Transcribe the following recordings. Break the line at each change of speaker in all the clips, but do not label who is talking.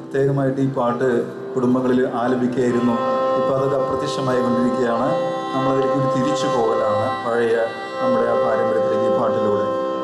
പ്രത്യേകമായിട്ട് ഈ പാട്ട് കുടുംബങ്ങളിൽ ആലപിക്കുകയായിരുന്നു ഇപ്പോൾ അതൊക്കെ അപ്രത്യക്ഷമായി കൊണ്ടിരിക്കുകയാണ് നമ്മളതിലേക്ക് ഒരു തിരിച്ചു പോകലാണ് പഴയ നമ്മുടെ ആ പാരമ്പര്യത്തിലേക്ക് ഈ പാട്ടിലൂടെ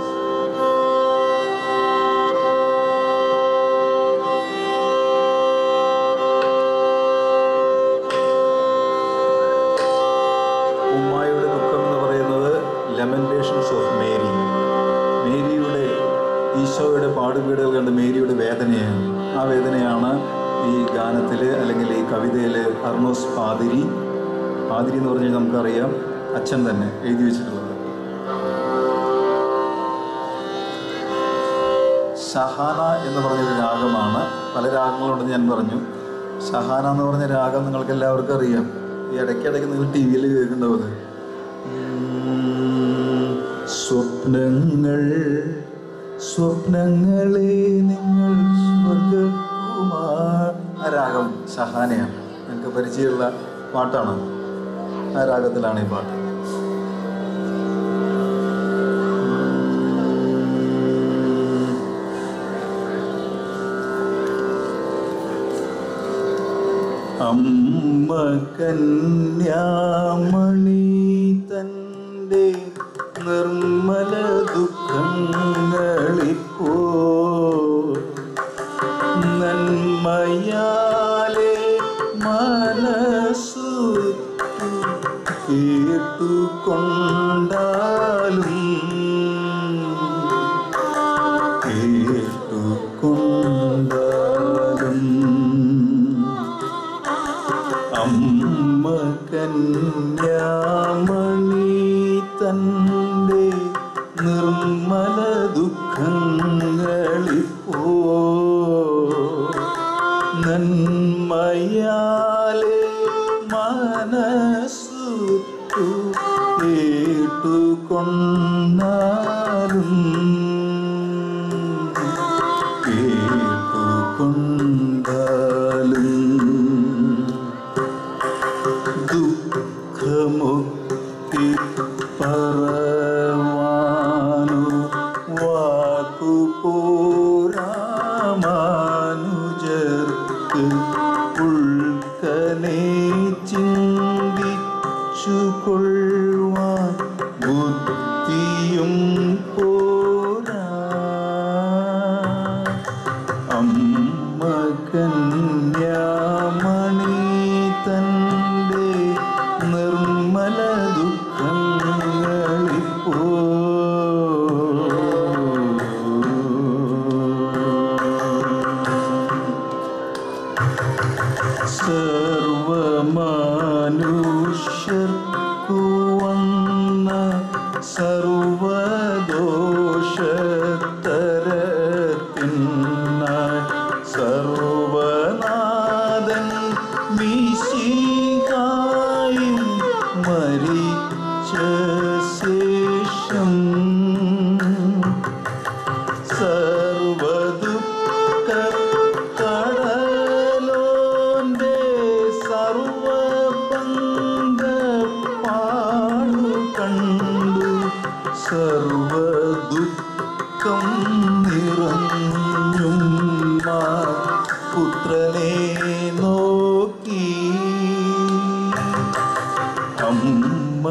ഉമ്മായുടെ ദുഃഖം എന്ന് പറയുന്നത് ലെമൻറ്റേഷൻസ് ഓഫ് മേരി മേരിയുടെ ഈശോയുടെ പാടുപീടുകൾ കണ്ട് മേരിയുടെ വേദനയാണ് ആ വേദനയാണ് ഈ ഗാനത്തിൽ അല്ലെങ്കിൽ ഈ കവിതയിൽ അർണോസ് പാതിരി പാതിരി എന്ന് പറഞ്ഞാൽ നമുക്കറിയാം അച്ഛൻ തന്നെ എഴുതി വെച്ചിട്ടുള്ളത് ഷഹാന എന്ന് പറഞ്ഞൊരു രാഗമാണ് പല രാഗങ്ങളുണ്ടെന്ന് ഞാൻ പറഞ്ഞു ഷഹാന എന്ന് പറഞ്ഞ രാഗം നിങ്ങൾക്ക് എല്ലാവർക്കും അറിയാം ഈ ഇടയ്ക്കിടയ്ക്ക് നിങ്ങൾ ടി വിയിൽ കേൾക്കുന്നുണ്ടാവും സ്വപ്നങ്ങൾ സ്വപ്നങ്ങളെ നിങ്ങൾ സ്വർഗകുമാർ ആ രാഗം ഷഹാനയാണ് നിങ്ങൾക്ക് പരിചയമുള്ള പാട്ടാണ് ആ രാഗത്തിലാണ് ഈ പാട്ട് അമ്മ കന്യാമണി തൻ്റെ നിർമ്മല ദുഃഖങ്ങളിപ്പോ നന്മയാലെ മനസ്സു കേട്ടുകൊണ്ടാലും കേട്ടുകൊണ്ടാലും അമ്മ കന്യാമണി തൻ്റെ നിർമ്മല ദുഃഖങ്ങളിപ്പോ നന്മയാലെ മനസ്സു കേട്ടുകൊണ്ടാലും കേട്ടുകൊണ്ടാലും ദുഃഖമുക്തി പറവാനു വാക്കു പോരാമാനുജർക്ക് ഉൾക്കനെ ചിന്തിച്ചു കൊള്ളുവാൻ ബുദ്ധിയും പോരാ അമ്മ കന്യാമണി തൻ്റെ നിർമ്മല ദുഃഖങ്ങളിപ്പോ സർവമാനുഷ്യർക്കു വന്ന സർവദോഷത്തരത്തിനായി സർവനാഥൻ വിശികായും മരിച്ച ശേഷം സർവദുഃഖ കടലോന്റെ സർവപങ്ക പാടു കണ്ടു സർവദുഃഖം നിറഞ്ഞും ആ പുത്രനെ നോക്കി അമ്മ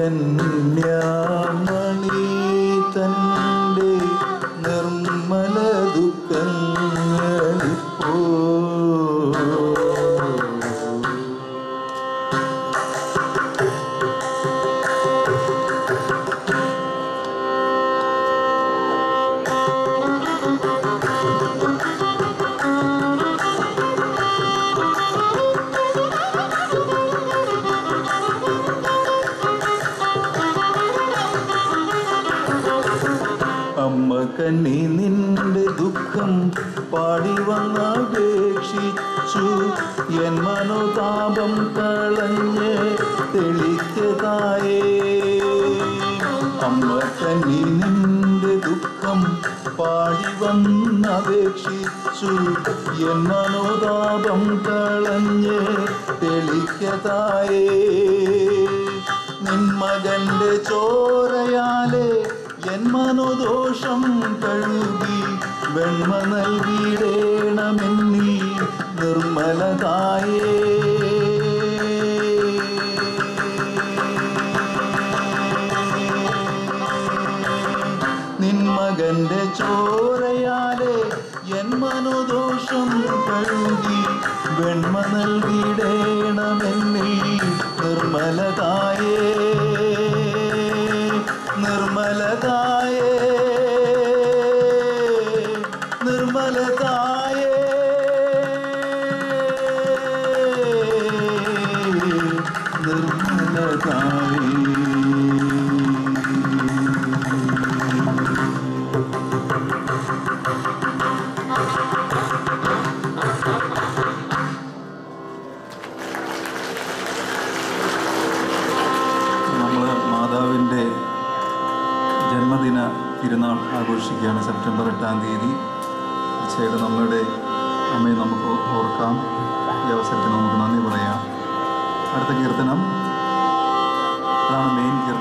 കന്യാമണി തൻ്റെ നിർമ്മല ദുഃഖങ്ങളിപ്പോ അമ്മ കന്നി നിന്റെ ദുഃഖം പാടി വന്നപേക്ഷിച്ചു എൻ മനോതാപം കളഞ്ഞ് തെളിക്കതായേ അമ്മ കന്നി നിന്റെ ദുഃഖം പാടി വന്നപേക്ഷിച്ചു എൻ മനോതാപം കളഞ്ഞ് തെളിക്കതായേ നിൻ മകന്റെ ചോരയാലെ എൻ മനോദോഷം കഴുകി വെണ്മ നൽകിയിടേണമെന്നിൽ നിർമ്മലതായേ നിൻ മകന്റെ ചോരയാലെ എൻ മനോദോഷം കഴുകി വെണ്മ നൽകിടേണമെന്നിൽ നിർമ്മലതായേ നിർമ്മലതായേ നിർമ്മലതായേ നിർമ്മലതായേ നമ്മൾ മാതാവിൻ്റെ ജന്മദിന തിരുനാൾ ആഘോഷിക്കുകയാണ് സെപ്റ്റംബർ എട്ടാം തീയതി തീർച്ചയായിട്ടും നമ്മളുടെ അമ്മയെ നമുക്ക് ഓർക്കാം ഈ അവസരത്തിൽ നമുക്ക് നന്ദി പറയാം അടുത്ത കീർത്തനം അതാണ് മെയിൻ കീർത്തനം